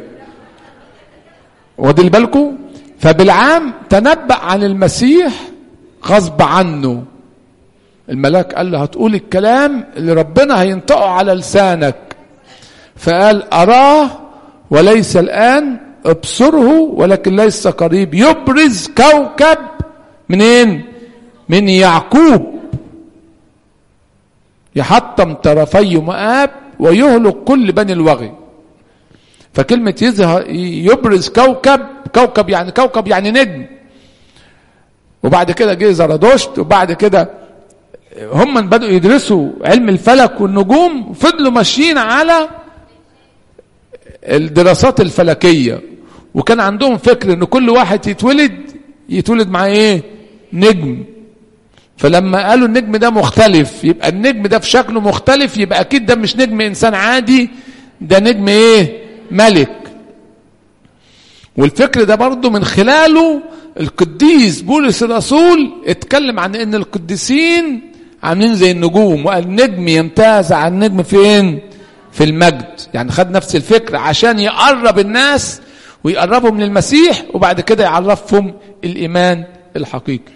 ودي بالكم فبالعام تنبأ عن المسيح غصب عنه الملاك قال له هتقول الكلام اللي ربنا هينطقه على لسانك فقال أراه وليس الآن ابصره ولكن ليس قريب يبرز كوكب منين من يعقوب يحطم طرفي مآب ويهلك كل بني الوغي فكلمة يظهر يبرز كوكب كوكب يعني كوكب يعني نجم وبعد كده جه زرادشت وبعد كده هم بدأوا يدرسوا علم الفلك والنجوم فضلوا ماشيين على الدراسات الفلكية وكان عندهم فكر ان كل واحد يتولد يتولد مع ايه نجم فلما قالوا النجم ده مختلف يبقى النجم ده في شكله مختلف يبقى اكيد ده مش نجم انسان عادي ده نجم ايه ملك والفكر ده برضه من خلاله القديس بولس الرسول اتكلم عن ان القديسين عاملين زي النجوم وقال نجم يمتاز عن النجم فين في المجد يعني خد نفس الفكر عشان يقرب الناس ويقربهم للمسيح وبعد كده يعرفهم الايمان الحقيقي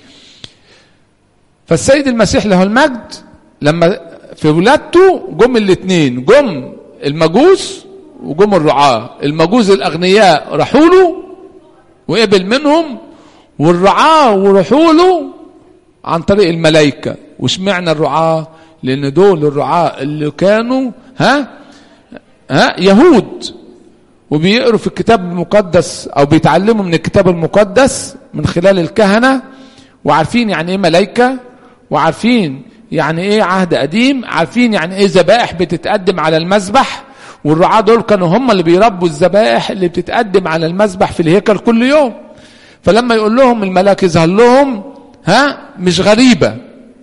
فالسيد المسيح له المجد لما في ولادته جم الاثنين جم المجوس وجم الرعاة المجوس الأغنياء راحوا له وقبل منهم والرعاة وراحوا له عن طريق الملائكة واشمعنى الرعاة لأن دول الرعاة اللي كانوا ها ها يهود وبيقروا في الكتاب المقدس أو بيتعلموا من الكتاب المقدس من خلال الكهنة وعارفين يعني ايه ملائكة وعارفين يعني ايه عهد قديم عارفين يعني ايه ذبائح بتتقدم على المذبح والرعاة دول كانوا هم اللي بيربوا الذبائح اللي بتتقدم على المذبح في الهيكل كل يوم فلما يقول لهم الملاك يظهر لهم ها مش غريبة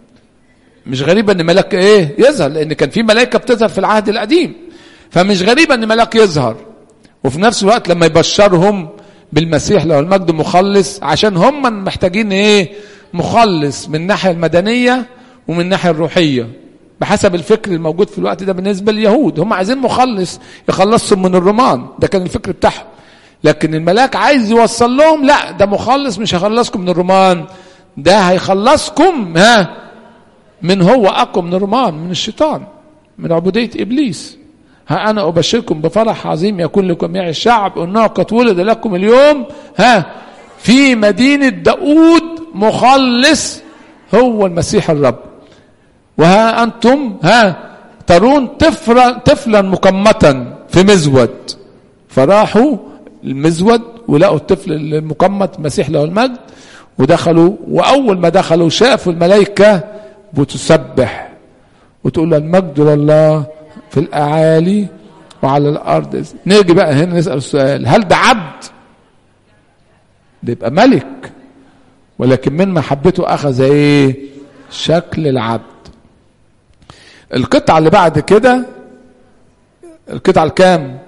مش غريبة ان ملاك ايه يظهر لان كان في ملائكة بتظهر في العهد القديم فمش غريبة ان ملاك يظهر وفي نفس الوقت لما يبشرهم بالمسيح له المجد مخلص عشان هم محتاجين ايه مخلص من الناحية المدنية ومن الناحية الروحية بحسب الفكر الموجود في الوقت ده بالنسبة لليهود هم عايزين مخلص يخلصهم من الرومان ده كان الفكر بتاعهم لكن الملاك عايز يوصل لهم لا ده مخلص مش هيخلصكم من الرومان ده هيخلصكم ها من هو اقوى من الرومان من الشيطان من عبودية ابليس ها انا ابشركم بفرح عظيم يكون لكم جميع الشعب انه قد ولد لكم اليوم ها في مدينة داود مخلص هو المسيح الرب وها أنتم ها ترون طفلا طفلا مكمتا في مزود فراحوا المزود ولقوا الطفل المكمت مسيح له المجد ودخلوا وأول ما دخلوا شافوا الملائكة بتسبح وتقول المجد لله في الأعالي وعلى الأرض نيجي بقى هنا نسأل السؤال هل ده عبد ده يبقى ملك ولكن من محبته أخذ إيه شكل العبد القطعة اللي بعد كده القطعة الكام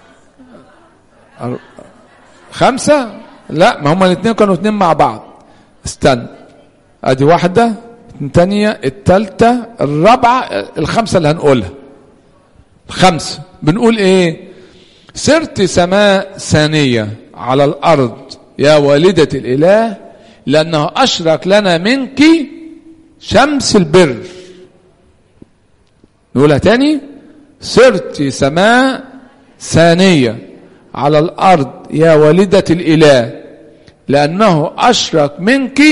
خمسة لا ما هما الاثنين كانوا اثنين مع بعض استنى ادي واحدة الثانية الثالثة الرابعة الخمسة اللي هنقولها خمسة بنقول ايه سرت سماء ثانية على الأرض يا والدة الإله لأنه أشرك لنا منك شمس البر نقولها تاني سرت سماء ثانية على الأرض يا والدة الإله لأنه أشرك منك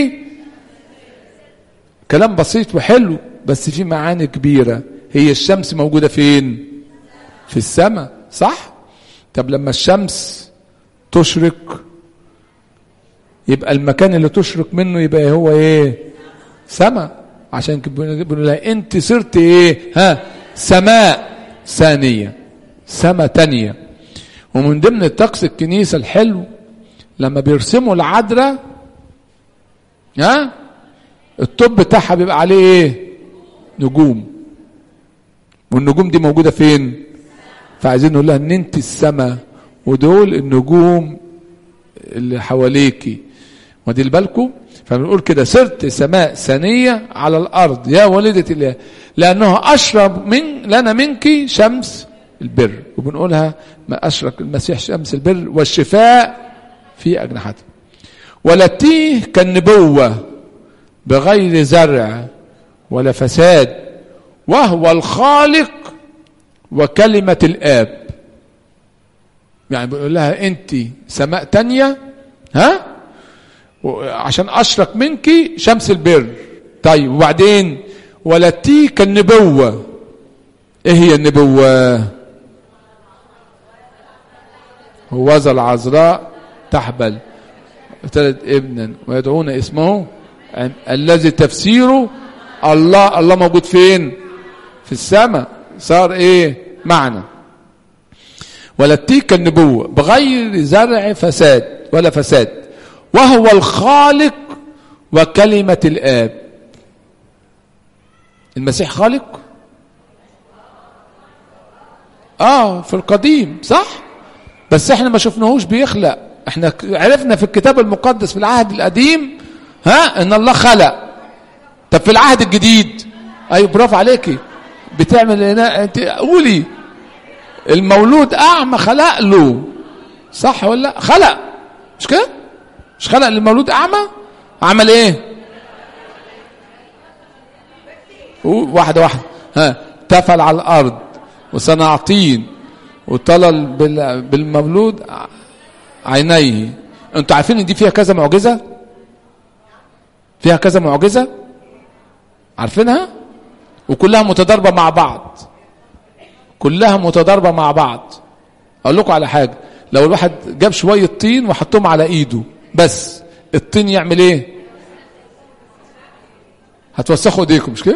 كلام بسيط وحلو بس في معاني كبيرة هي الشمس موجودة فين في السماء صح طب لما الشمس تشرق يبقى المكان اللي تشرق منه يبقى هو ايه سماء عشان بنقول لها انت صرت ايه ها سماء ثانية سماء تانية ومن ضمن الطقس الكنيسة الحلو لما بيرسموا العذراء ها الطب بتاعها بيبقى عليه ايه نجوم والنجوم دي موجودة فين فعايزين نقول لها ان انت السماء ودول النجوم اللي حواليكي ودي بالكم فبنقول كده سرت سماء ثانية على الأرض يا والدة الله لأنه أشرب من لنا منك شمس البر وبنقولها ما أشرق المسيح شمس البر والشفاء في أجنحته ولتيه كالنبوة بغير زرع ولا فساد وهو الخالق وكلمة الآب يعني بيقول لها أنت سماء تانية ها عشان أشرق منك شمس البر طيب وبعدين ولتيك النبوة ايه هي النبوة هوذا العذراء تحبل ثلاث ابنا ويدعون اسمه الذي تفسيره الله الله موجود فين في السماء صار ايه معنى ولتيك النبوة بغير زرع فساد ولا فساد وهو الخالق وكلمة الآب المسيح خالق اه في القديم صح بس احنا ما شفناهوش بيخلق احنا عرفنا في الكتاب المقدس في العهد القديم ها ان الله خلق طب في العهد الجديد ايوه برافو عليكي بتعمل هنا انت قولي المولود اعمى خلق له صح ولا لا خلق مش كده مش خلق للمولود اعمى عمل ايه واحده واحده ها تفل على الارض وصنع طين وطلل بالمولود عينيه انتوا عارفين ان دي فيها كذا معجزه فيها كذا معجزه عارفينها وكلها متضاربه مع بعض كلها متضاربه مع بعض اقول لكم على حاجه لو الواحد جاب شويه طين وحطهم على ايده بس الطين يعمل ايه هتوسخوا ايديكم مش كده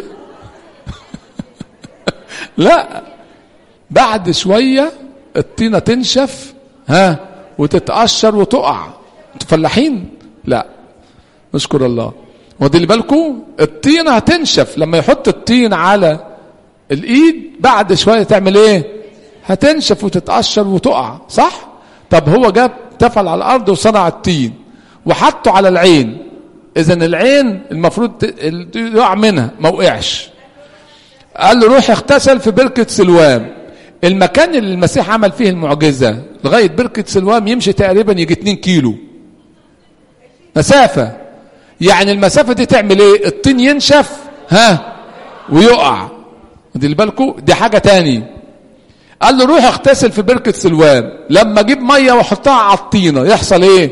لا بعد شويه الطينه تنشف ها وتتقشر وتقع انتوا فلاحين لا نشكر الله ودي بالكم الطينه هتنشف لما يحط الطين على الايد بعد شويه تعمل ايه هتنشف وتتقشر وتقع صح طب هو جاب تفل على الارض وصنع الطين وحطه على العين اذا العين المفروض يقع منها ما وقعش قال له روح اغتسل في بركه سلوام المكان اللي المسيح عمل فيه المعجزه لغايه بركه سلوام يمشي تقريبا يجي 2 كيلو مسافه يعني المسافه دي تعمل ايه الطين ينشف ها ويقع دي بالكم دي حاجه تاني قال له روح اغتسل في بركه سلوام لما اجيب ميه واحطها على الطينه يحصل ايه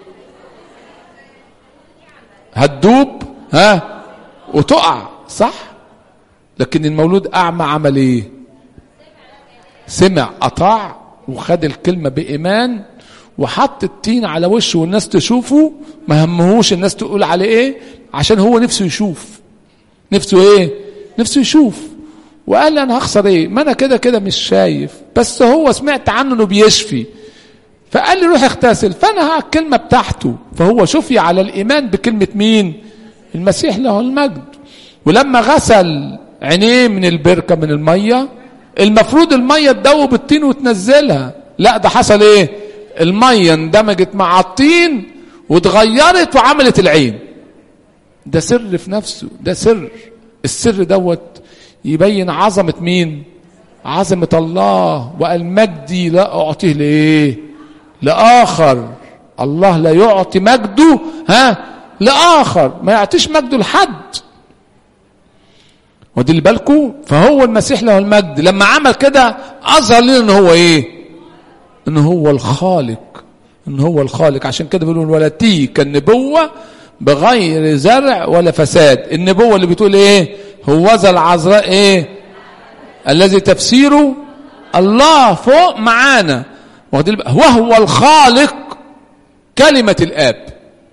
هتدوب ها وتقع صح لكن المولود اعمى عمل ايه سمع اطاع وخد الكلمه بايمان وحط الطين على وشه والناس تشوفه ما همهوش الناس تقول عليه ايه عشان هو نفسه يشوف نفسه ايه نفسه يشوف وقال انا هخسر ايه ما انا كده كده مش شايف بس هو سمعت عنه انه بيشفي فقال لي روح اغتسل فانا الكلمه بتاعته فهو شفي على الايمان بكلمه مين المسيح له المجد ولما غسل عينيه من البركه من الميه المفروض الميه تدوب الطين وتنزلها لا ده حصل ايه الميه اندمجت مع الطين واتغيرت وعملت العين ده سر في نفسه ده سر السر دوت يبين عظمة مين عظمة الله وقال مجدي لا أعطيه لإيه لآخر الله لا يعطي مجده ها لآخر ما يعطيش مجده لحد ودي اللي بالكم فهو المسيح له المجد لما عمل كده أظهر لنا إن هو إيه إن هو الخالق إن هو الخالق عشان كده بيقولوا ولا تيك النبوة بغير زرع ولا فساد النبوة اللي بتقول إيه هو ذا العذراء ايه الذي تفسيره الله فوق معانا وهو الخالق كلمة الآب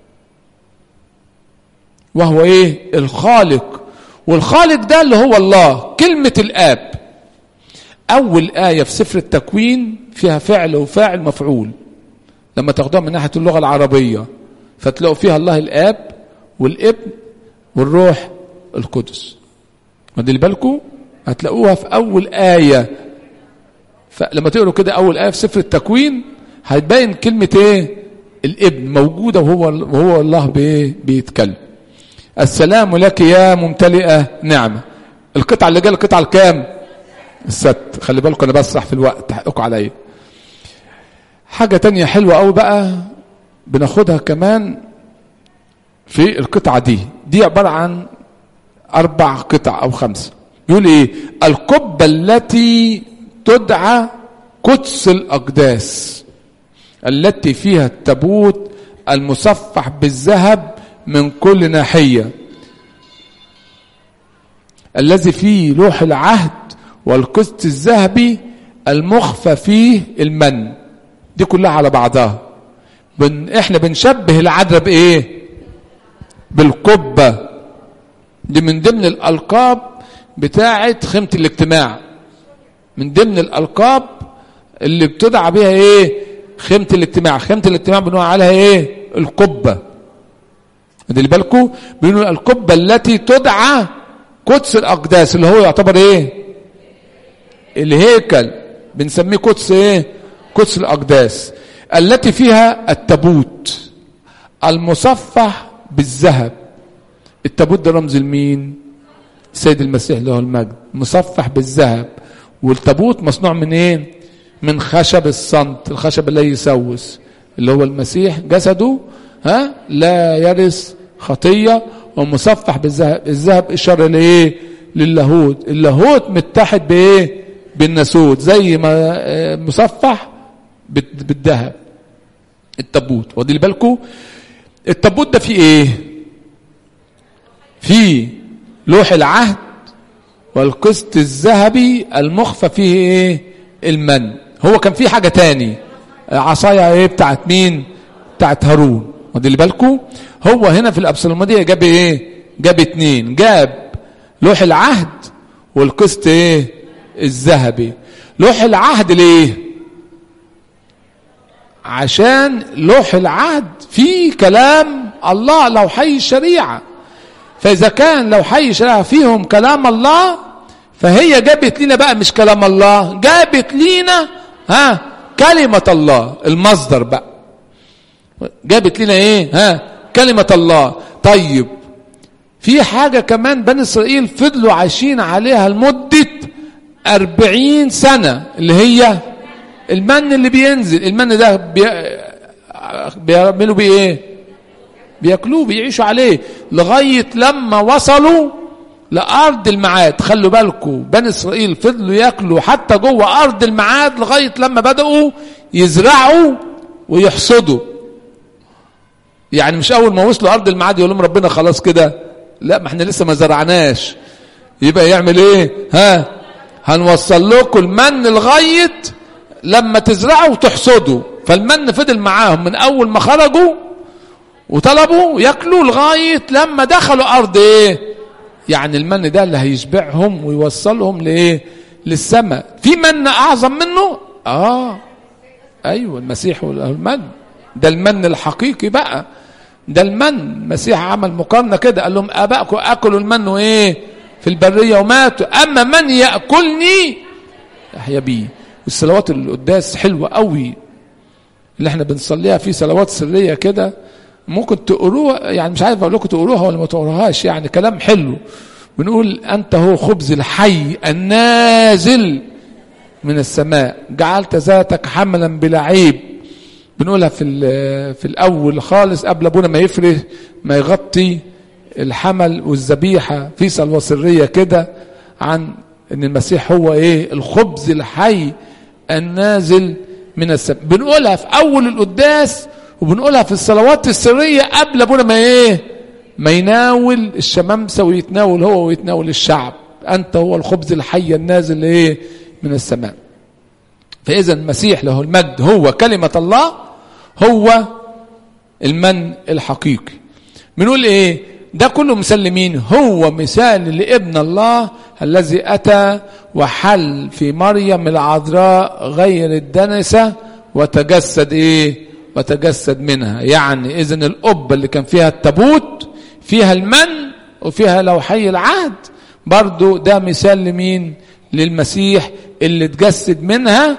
وهو ايه الخالق والخالق ده اللي هو الله كلمة الآب أول آية في سفر التكوين فيها فعل وفاعل مفعول لما تاخدوها من ناحية اللغة العربية فتلاقوا فيها الله الآب والابن والروح القدس خدي بالكم هتلاقوها في اول ايه فلما تقروا كده اول ايه في سفر التكوين هتبين كلمه ايه الابن موجوده وهو وهو الله بايه بيتكلم السلام لك يا ممتلئه نعمه القطعه اللي جايه القطعه الكام الست خلي بالكم انا بسرح في الوقت حقكم عليا حاجه تانية حلوه قوي بقى بناخدها كمان في القطعه دي دي عباره عن أربع قطع أو خمسة يقول إيه القبة التي تدعى قدس الأقداس التي فيها التابوت المصفح بالذهب من كل ناحية الذي فيه لوح العهد والقسط الذهبي المخفى فيه المن دي كلها على بعضها بن احنا بنشبه العذراء بايه بالقبه دي من ضمن الألقاب بتاعة خيمة الاجتماع من ضمن الألقاب اللي بتدعى بيها ايه خيمة الاجتماع خيمة الاجتماع بنقول عليها ايه القبة اللي بالكم بيقولوا القبة التي تدعى قدس الأقداس اللي هو يعتبر ايه الهيكل بنسميه قدس ايه قدس الاقداس التي فيها التابوت المصفح بالذهب التابوت ده رمز لمين سيد المسيح له المجد مصفح بالذهب والتابوت مصنوع من ايه من خشب الصمت الخشب اللي يسوس اللي هو المسيح جسده ها لا يرث خطيه ومصفح بالذهب الذهب اشاره لايه للاهوت اللاهوت متحد بايه بالناسوت زي ما مصفح بالذهب التابوت واخدين بالكم التابوت ده فيه ايه فيه لوح العهد والقسط الذهبي المخفى فيه ايه المن هو كان فيه حاجة تاني عصاية ايه بتاعت مين بتاعت هارون واخدين بالكم هو هنا في الابصالمودية جاب ايه جاب اتنين جاب لوح العهد والقسط ايه الذهبي لوح العهد ليه عشان لوح العهد فيه كلام الله لو حي الشريعة فإذا كان لو حي الشريعة فيهم كلام الله فهي جابت لنا بقى مش كلام الله جابت لنا ها كلمة الله المصدر بقى جابت لنا ايه ها كلمة الله طيب في حاجة كمان بني إسرائيل فضلوا عايشين عليها لمدة أربعين سنة اللي هي المن اللي بينزل المن ده بي... بيعملوا بيه ايه بياكلوه بيعيشوا عليه لغاية لما وصلوا لأرض المعاد خلوا بالكم بني إسرائيل فضلوا ياكلوا حتى جوه أرض المعاد لغاية لما بدأوا يزرعوا ويحصدوا يعني مش أول ما وصلوا أرض المعاد يقول لهم ربنا خلاص كده لا ما احنا لسه ما زرعناش يبقى يعمل ايه ها هنوصل لكم المن لغايه لما تزرعوا وتحصدوا فالمن فضل معاهم من اول ما خرجوا وطلبوا ياكلوا لغايه لما دخلوا ارض ايه يعني المن ده اللي هيشبعهم ويوصلهم لايه للسماء في من اعظم منه اه ايوه المسيح والمن ده المن الحقيقي بقى ده المن المسيح عمل مقارنه كده قال لهم ابائكم اكلوا المن وايه في البريه وماتوا اما من ياكلني يحيى بيه الصلوات القداس حلوه قوي اللي احنا بنصليها في صلوات سريه كده ممكن تقروها يعني مش عارف اقول لكم تقروها ولا ما تقروهاش يعني كلام حلو بنقول انت هو خبز الحي النازل من السماء جعلت ذاتك حملا بلا عيب بنقولها في في الاول خالص قبل ابونا ما يفرش ما يغطي الحمل والذبيحه في صلوه سريه كده عن ان المسيح هو ايه الخبز الحي النازل من السماء بنقولها في اول القداس وبنقولها في الصلوات السريه قبل ابونا ما ايه ما يناول الشمامسه ويتناول هو ويتناول الشعب انت هو الخبز الحي النازل ايه من السماء فاذا المسيح له المجد هو كلمه الله هو المن الحقيقي بنقول ايه ده كله مسلمين هو مثال لابن الله الذي اتى وحل في مريم العذراء غير الدنسه وتجسد ايه وتجسد منها يعني اذا القبه اللي كان فيها التابوت فيها المن وفيها لوحي العهد برضو ده مثال لمين للمسيح اللي اتجسد منها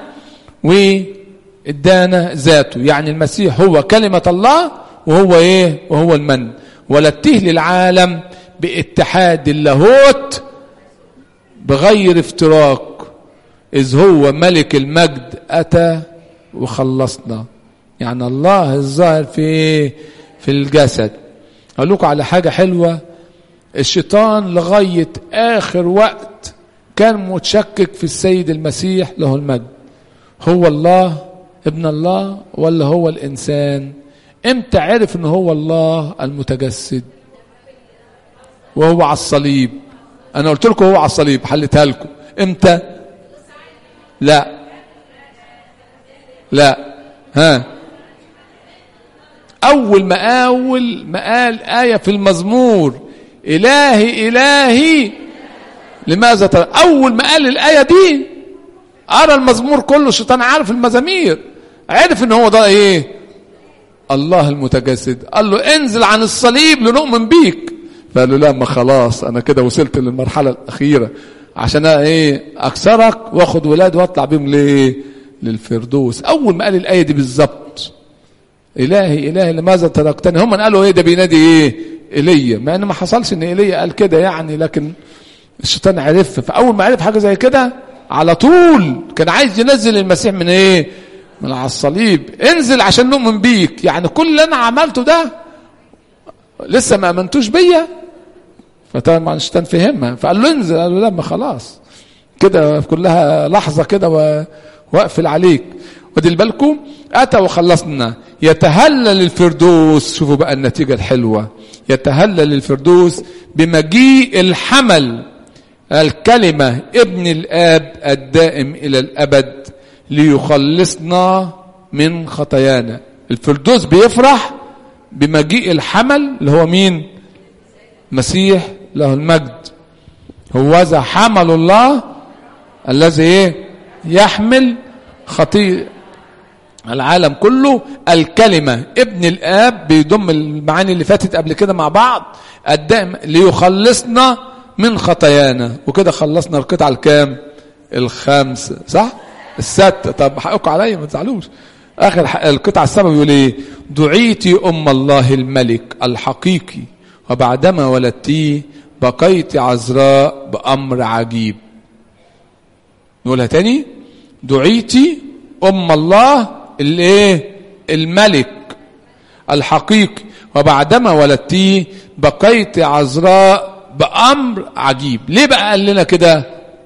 وادانا ذاته يعني المسيح هو كلمة الله وهو ايه وهو المن ولته للعالم باتحاد اللاهوت بغير افتراق إذ هو ملك المجد أتى وخلصنا يعني الله الظاهر في في الجسد أقول لكم على حاجة حلوة الشيطان لغاية آخر وقت كان متشكك في السيد المسيح له المجد هو الله ابن الله ولا هو الإنسان امتى عرف ان هو الله المتجسد وهو على الصليب انا قلت لكم هو على الصليب حلتها لكم امتى لا لا ها اول ما اول ما قال ايه في المزمور الهي الهي لماذا ترى اول ما قال الايه دي قرا المزمور كله الشيطان عارف المزامير عرف ان هو ده ايه الله المتجسد قال له انزل عن الصليب لنؤمن بيك فقال له لا ما خلاص انا كده وصلت للمرحله الاخيره عشان ايه اكسرك واخد ولاد واطلع بيهم ليه للفردوس اول ما قال الايه دي بالظبط الهي الهي لماذا تركتني هم قالوا ايه ده بينادي ايه ايليا مع ان ما حصلش ان ايليا قال كده يعني لكن الشيطان عرف فاول ما عرف حاجه زي كده على طول كان عايز ينزل المسيح من ايه من على الصليب انزل عشان نؤمن بيك يعني كل اللي انا عملته ده لسه ما امنتوش بيا فطبعا الشيطان فهمها فقال له انزل قال له لا ما خلاص كده كلها لحظه كده واقفل عليك ودي بالكم اتى وخلصنا يتهلل الفردوس شوفوا بقى النتيجه الحلوه يتهلل الفردوس بمجيء الحمل الكلمه ابن الاب الدائم الى الابد ليخلصنا من خطايانا الفردوس بيفرح بمجيء الحمل اللي هو مين مسيح له المجد هوذا حمل الله الذي ايه يحمل خطيئة العالم كله الكلمة ابن الآب بيضم المعاني اللي فاتت قبل كده مع بعض الدائم ليخلصنا من خطايانا وكده خلصنا القطعة الكام الخامسة صح الستة طب حقكم عليا ما تزعلوش آخر القطعة السبب يقول ايه دعيتي أم الله الملك الحقيقي وبعدما ولدتي بقيت عذراء بأمر عجيب نقولها تاني دعيتي أم الله الايه الملك الحقيقي وبعدما ولدتي بقيت عذراء بأمر عجيب ليه بقى قال لنا كده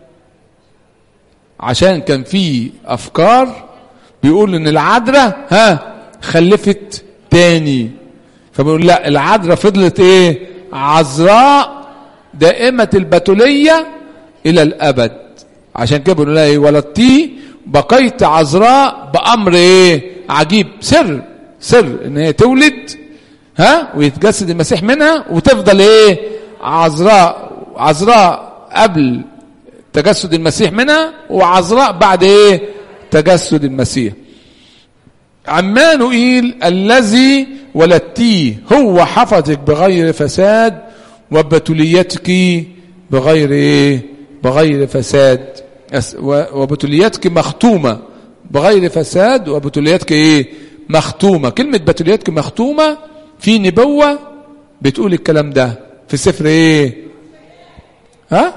عشان كان في أفكار بيقول ان العذراء ها خلفت تاني فبيقول لا العذراء فضلت ايه عذراء دائمة البتولية إلى الأبد عشان كده بنقول ايه ولدتي بقيت عذراء بأمر ايه عجيب سر سر ان هي تولد ها ويتجسد المسيح منها وتفضل ايه عذراء عذراء قبل تجسد المسيح منها وعذراء بعد ايه تجسد المسيح عمانوئيل الذي ولدتيه هو حفظك بغير فساد وبتوليتك بغير ايه بغير فساد وبتوليتك مختومة بغير فساد وبتوليتك ايه مختومة كلمة بتوليتك مختومة في نبوة بتقول الكلام ده في سفر ايه ها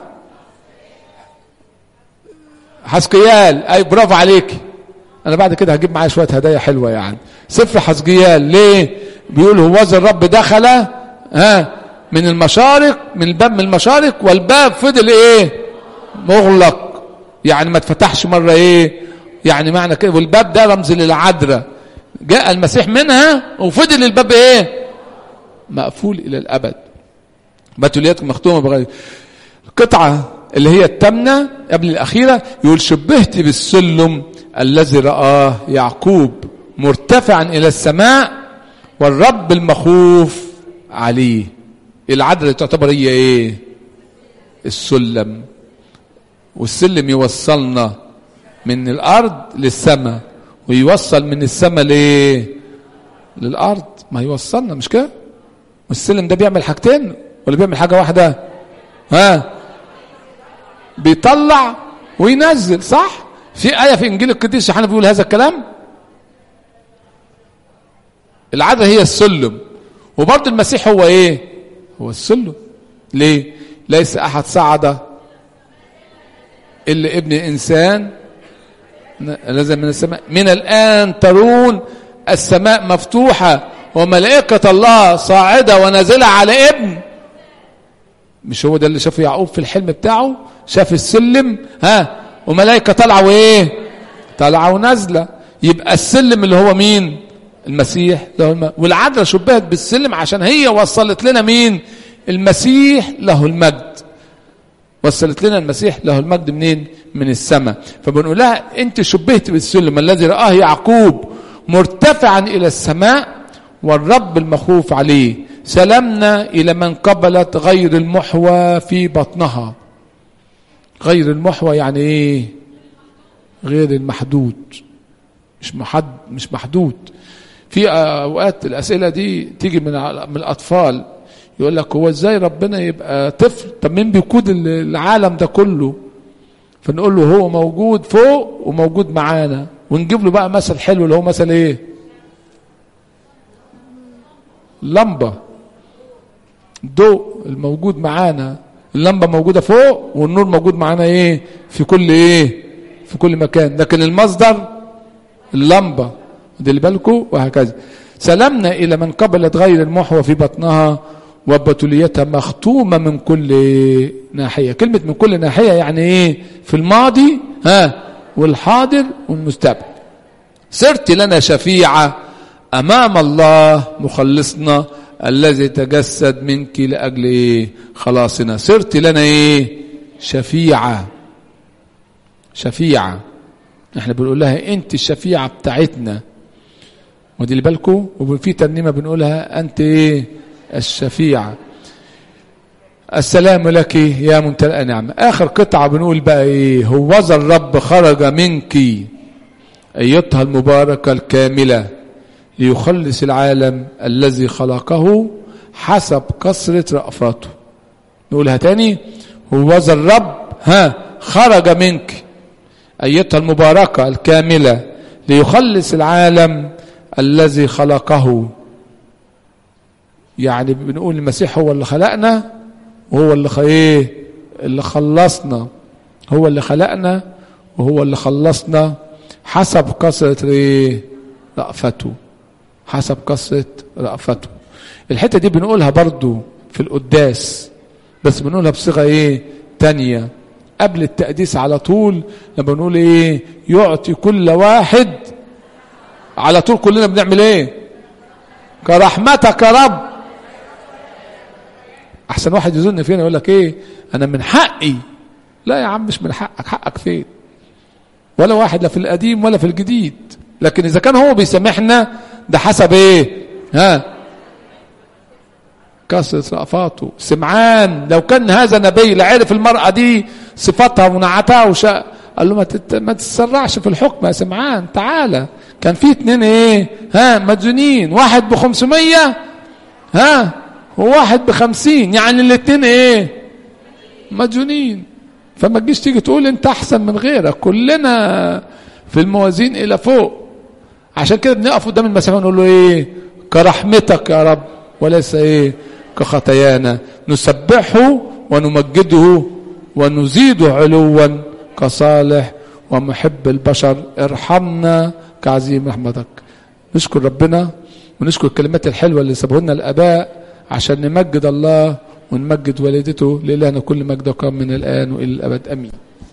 حسقيال اي برافو عليك انا بعد كده هجيب معايا شويه هدايا حلوه يعني سفر حسقيال ليه بيقول هوذا الرب دخل ها من المشارق من الباب من المشارق والباب فضل ايه مغلق يعني ما اتفتحش مره ايه يعني معنى كده والباب ده رمز للعذراء جاء المسيح منها وفضل الباب ايه مقفول الى الابد بتوليات مختومه بغير القطعه اللي هي التامنه قبل الاخيره يقول شبهت بالسلم الذي رآه يعقوب مرتفعا الى السماء والرب المخوف عليه العدل تعتبر هي ايه السلم والسلم يوصلنا من الارض للسماء ويوصل من السماء ليه للارض ما يوصلنا مش كده والسلم ده بيعمل حاجتين ولا بيعمل حاجه واحده ها بيطلع وينزل صح في ايه في انجيل القديس يوحنا بيقول هذا الكلام العاده هي السلم وبرضه المسيح هو ايه هو السلم ليه ليس احد صعد الا ابن انسان نزل من السماء من الان ترون السماء مفتوحه وملائكه الله صاعده ونازله على ابن مش هو ده اللي شافه يعقوب في الحلم بتاعه شاف السلم ها وملائكه طالعه وايه طالعه ونازله يبقى السلم اللي هو مين المسيح له المجد والعذراء شبهت بالسلم عشان هي وصلت لنا مين المسيح له المجد وصلت لنا المسيح له المجد منين من السماء فبنقول لها انت شبهت بالسلم الذي رآه يعقوب مرتفعا الى السماء والرب المخوف عليه سلمنا الى من قبلت غير المحوى في بطنها غير المحوى يعني ايه غير المحدود مش محد مش محدود في اوقات الاسئله دي تيجي من من الاطفال يقول لك هو ازاي ربنا يبقى طفل طب مين بيقود العالم ده كله فنقول له هو موجود فوق وموجود معانا ونجيب له بقى مثل حلو اللي هو مثل ايه لمبة ضوء الموجود معانا اللمبة موجودة فوق والنور موجود معانا ايه في كل ايه في كل مكان لكن المصدر اللمبة دي بالكم وهكذا سلمنا إلى من قبلت غير المحوى في بطنها وبتوليتها مختومة من كل ناحية كلمة من كل ناحية يعني ايه في الماضي ها والحاضر والمستقبل صرت لنا شفيعة أمام الله مخلصنا الذي تجسد منك لأجل إيه خلاصنا صرت لنا إيه شفيعة شفيعة احنا بنقول لها انت الشفيعة بتاعتنا ودي اللي بالكم وفي ترنيمة بنقولها انت ايه الشفيعة السلام لك يا ممتلئ نعمة آخر قطعة بنقول بقى إيه هوذا الرب خرج منك أيتها المباركة الكاملة ليخلص العالم الذي خلقه حسب كثرة رأفته نقولها تاني هوذا الرب ها خرج منك أيتها المباركة الكاملة ليخلص العالم الذي خلقه يعني بنقول المسيح هو اللي خلقنا وهو اللي ايه اللي خلصنا هو اللي خلقنا وهو اللي خلصنا حسب كثرة ايه رأفته حسب كثرة رأفته الحتة دي بنقولها برضو في القداس بس بنقولها بصيغة ايه تانية قبل التقديس على طول لما بنقول ايه يعطي كل واحد على طول كلنا بنعمل ايه كرحمتك يا رب احسن واحد يظن فينا يقول لك ايه انا من حقي لا يا عم مش من حقك حقك فين ولا واحد لا في القديم ولا في الجديد لكن اذا كان هو بيسامحنا ده حسب ايه ها كثرة رأفاته سمعان لو كان هذا نبي لعرف المرأة دي صفاتها ونعتها وشا قال له ما, تت... ما تتسرعش في الحكم يا سمعان تعالى كان في اتنين ايه ها مديونين واحد بخمسمية ها وواحد بخمسين يعني الاتنين ايه مديونين فما تجيش تيجي تقول انت احسن من غيرك كلنا في الموازين الى فوق عشان كده بنقف قدام المسيح ونقول له ايه كرحمتك يا رب وليس ايه كخطايانا نسبحه ونمجده ونزيده علوا كصالح ومحب البشر ارحمنا كعظيم رحمتك نشكر ربنا ونشكر الكلمات الحلوه اللي سابوا لنا الاباء عشان نمجد الله ونمجد والدته لإلهنا كل مجد وكرم من الآن وإلى الأبد أمين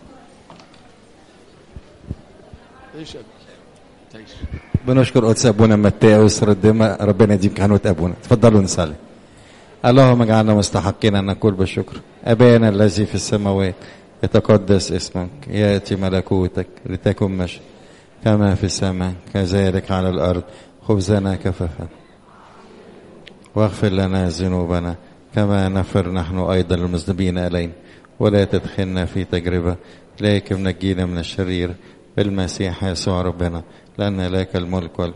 بنشكر قدس ابونا متاوس ردما ربنا يديم كهنوة ابونا تفضلوا نصلي اللهم اجعلنا مستحقين ان نقول بالشكر ابانا الذي في السماوات يتقدس اسمك ياتي ملكوتك لتكن مشي كما في السماء كذلك على الارض خبزنا كفافا واغفر لنا ذنوبنا كما نغفر نحن ايضا المذنبين الينا ولا تدخلنا في تجربه لكن نجينا من الشرير بالمسيح يسوع ربنا لأن لك الملك والقوة